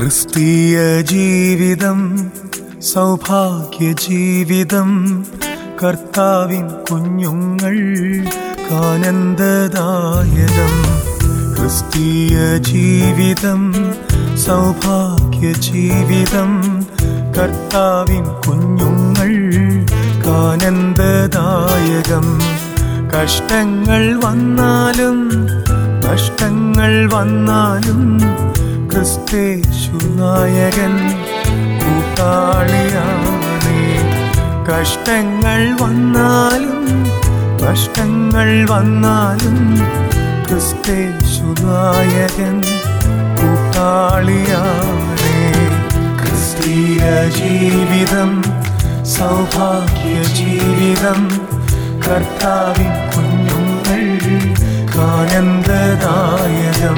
ക്രിസ്തീയ ജീവിതം സൗഭാഗ്യ ജീവിതം കർത്താവിൻ കുഞ്ഞുങ്ങൾ കാനന്ദദായകം ക്രിസ്തീയ ജീവിതം സൗഭാഗ്യ ജീവിതം കർത്താവിൻ കുഞ്ഞുങ്ങൾ കാനന്ദദായകം കഷ്ടങ്ങൾ വന്നാലും നഷ്ടങ്ങൾ വന്നാലും ക്രിസ്തേശു നായകൻ കൂട്ടാളിയാണേ കഷ്ടങ്ങൾ വന്നാലും നഷ്ടങ്ങൾ വന്നാലും ക്രിസ്തേശു നായകൻ കൂട്ടാളിയാണേ ക്രിസ്തീയ ജീവിതം സൗഭാഗ്യ ജീവിതം കർത്താവിൻ കുഞ്ഞുങ്ങൾ ആനന്ദദായകം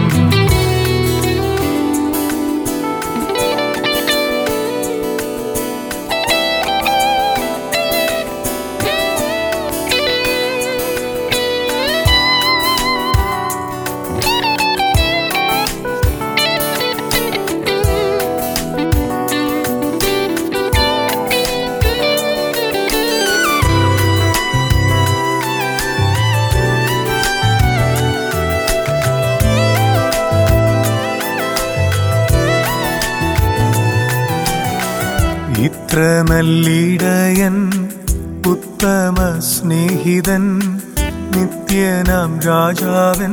ഇത്ര നല്ലിടയൻ ഉത്തമ സ്നേഹിതൻ നിത്യനാം രാജാവൻ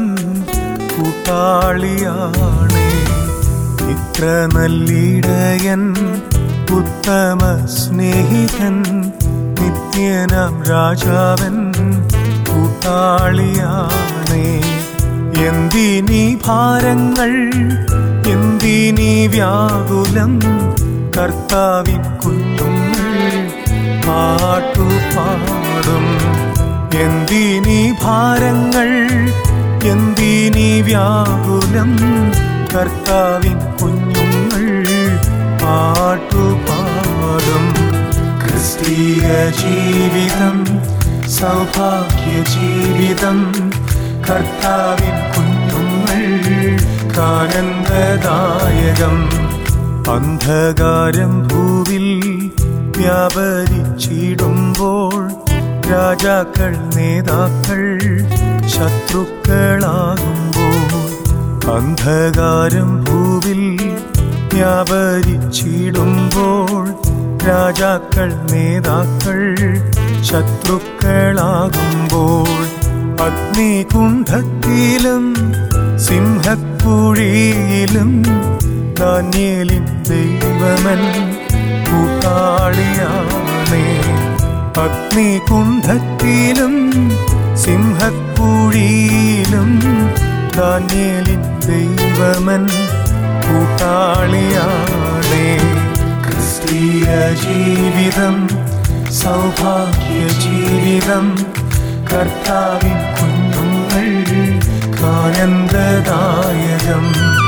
കൂട്ടാളിയാണേ ഇത്ര നല്ലിടയൻ ഉത്തമ സ്നേഹിതൻ നിത്യനാം രാജാവൻ കൂട്ടാളിയാണേ എന്തിനീ ഭാരങ്ങൾ എന്തിനീ വ്യാകുലം കർത്താവിൻ കുഞ്ഞുങ്ങൾ പാട്ടുപാടും എന്തിനീ ഭാരങ്ങൾ എന്തിനീ വ്യാകുലം കർത്താവിൻ കുഞ്ഞുങ്ങൾ പാട്ടുപാടും ക്രിസ്തീയ ജീവിതം സൗഭാഗ്യ ജീവിതം കർത്താവിൻ കുഞ്ഞുങ്ങൾ ആനന്ദദായകം അന്ധകാരം ഭൂവിൽ വ്യാപരിച്ചിടുമ്പോൾ രാജാക്കൾ നേതാക്കൾ ശത്രുക്കളാകുമ്പോൾ അന്ധകാരം ഭൂവിൽ വ്യാപരിച്ചിടുമ്പോൾ രാജാക്കൾ നേതാക്കൾ ശത്രുക്കളാകുമ്പോൾ അഗ്നികുണ്ഠത്തിലും സിംഹക്കുഴിയിലും ദാനിയേലിൻ ദൈവമൻ കൂട്ടാളിയാണേ അഗ്നികുണ്ഠത്തിലും സിംഹക്കുഴിയിലും ദാനിയേലിൻ ദൈവമൻ കൂട്ടാളിയാണേ ക്രിസ്തീയ ജീവിതം സൗഭാഗ്യ ജീവിതം കർത്താവിൻ കുഞ്ഞുങ്ങൾ ആനന്ദദായകം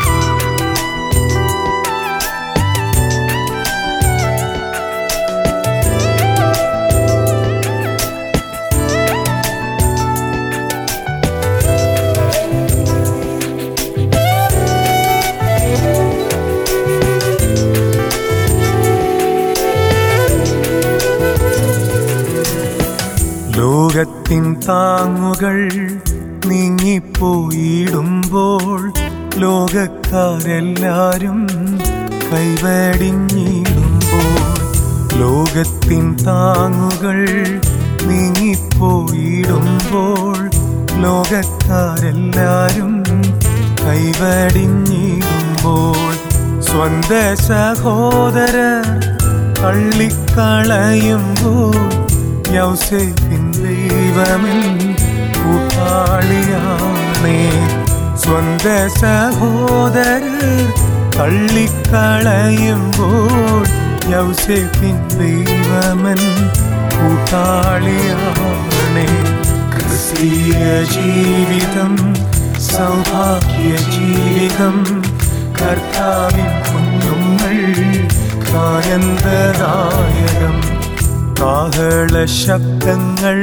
ലോകത്തിൻ താങ്ങുകൾ നീങ്ങിപ്പോയിടുമ്പോൾ ലോകക്കാരെല്ലാരും കൈവടിഞ്ഞിടുമ്പോൾ ലോകത്തിൻ താങ്ങുകൾ നീങ്ങിപ്പോയിടുമ്പോൾ ലോകക്കാരെല്ലാരും കൈവടിഞ്ഞിടുമ്പോൾ സ്വന്ത സഹോദരർ തള്ളിക്കളയുമ്പോൾ യൗസേപ്പിൻ ദൈവമിൽ കൂട്ടാളിയാണേ സ്വന്ത സഹോദരർ തള്ളിക്കളയുമ്പോൾ യൗസേപ്പിൻ ദൈവമൻ കൂട്ടാളിയാണേ ക്രിസ്തീയ ജീവിതം സൗഭാഗ്യ ജീവിതം കർത്താവിൻ കുഞ്ഞുങ്ങൾ കായന്തദായകം കാഹള ശബ്ദങ്ങൾ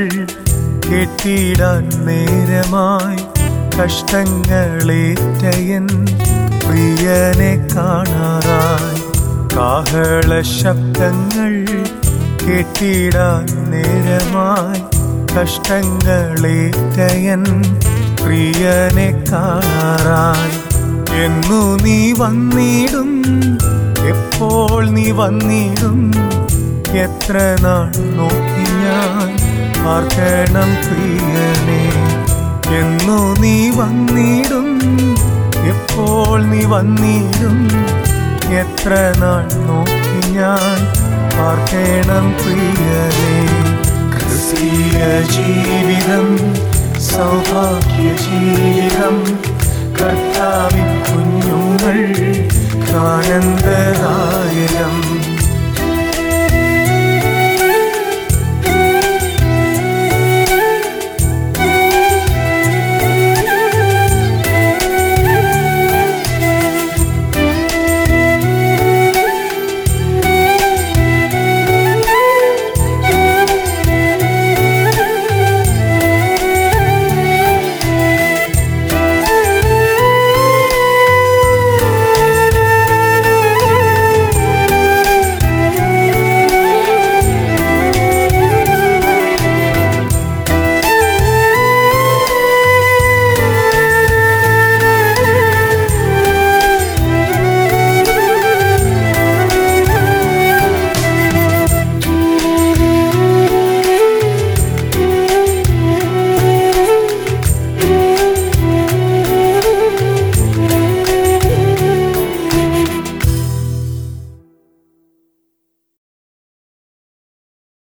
കേട്ടിടാൻ നേരമായി കഷ്ടങ്ങളേറ്റയൻ പ്രിയനെ കാണാറായി കാഹള ശബ്ദങ്ങൾ കേട്ടിടാൻ നേരമായി കഷ്ടങ്ങളേറ്റയൻ പ്രിയനെ കാണാറായി എന്നു നീ വന്നിടും എപ്പോൾ നീ വന്നിടും എത്ര നാൾ നോക്കി ഞാൻ പാർക്കണം പ്രിയനെ എന്നു നീ വന്നിടും എപ്പോൾ നീ വന്നിടും എത്ര നാൾ നോക്കി ഞാൻ പാർക്കണം പ്രിയനെ ക്രിസ്തീയ ജീവിതം സൗഭാഗ്യ ജീവിതം കർത്താവിൻ കുഞ്ഞുങ്ങൾ ആനന്ദദായകം